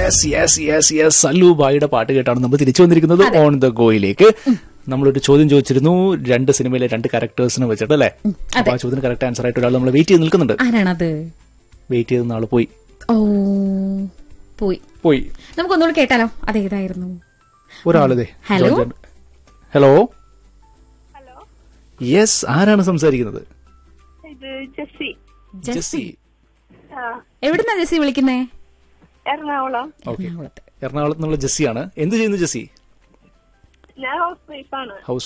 Yes yes yes yes സല്ലൂബായിയുടെ പാട്ട് കേട്ടാണ് നമ്മൾ തിരിച്ചു വന്നിരിക്കുന്നത് ഓൺ ദ ഗോയിലേക്ക് നമ്മളൊരു ചോദ്യം ചോദിച്ചിരുന്നു രണ്ട് സിനിമയിലെ രണ്ട് ക്യാരക്ടേഴ്സിനെ വെച്ചിട്ട് അല്ലേ അപ്പൊ ആ ചോദ്യത്തിന് കറക്റ്റ് ആൻസർ ആയിട്ട് ഒരാൾ നമ്മൾ വെയിറ്റ് ചെയ്ത് നിൽക്കുന്നുണ്ട് ആരാണത് വെയിറ്റ് ചെയ്ത ആള് പോയി ഓ പോയി പോയി നമുക്കൊന്നുകൂടി കേട്ടാലോ അതേതായിരുന്നു ഒരാളിതേ ഹലോ? ഹലോ ഹലോ യെസ് ആരാണ് സംസാരിക്കുന്നത് ഇത് ജെസ്സി ജെസ്സി ആ എവിടുന്നാ ജെസ്സി വിളിക്കുന്നേ എറണാകുളം ഓക്കെ എറണാകുളത്ത് എറണാകുളത്ത് നിന്നുള്ള ജെസ്സിയാണ് എന്ത് ചെയ്യുന്നു ജെസ്സി ഞാൻ ഹൗസ് വൈഫാണ് ഹൗസ്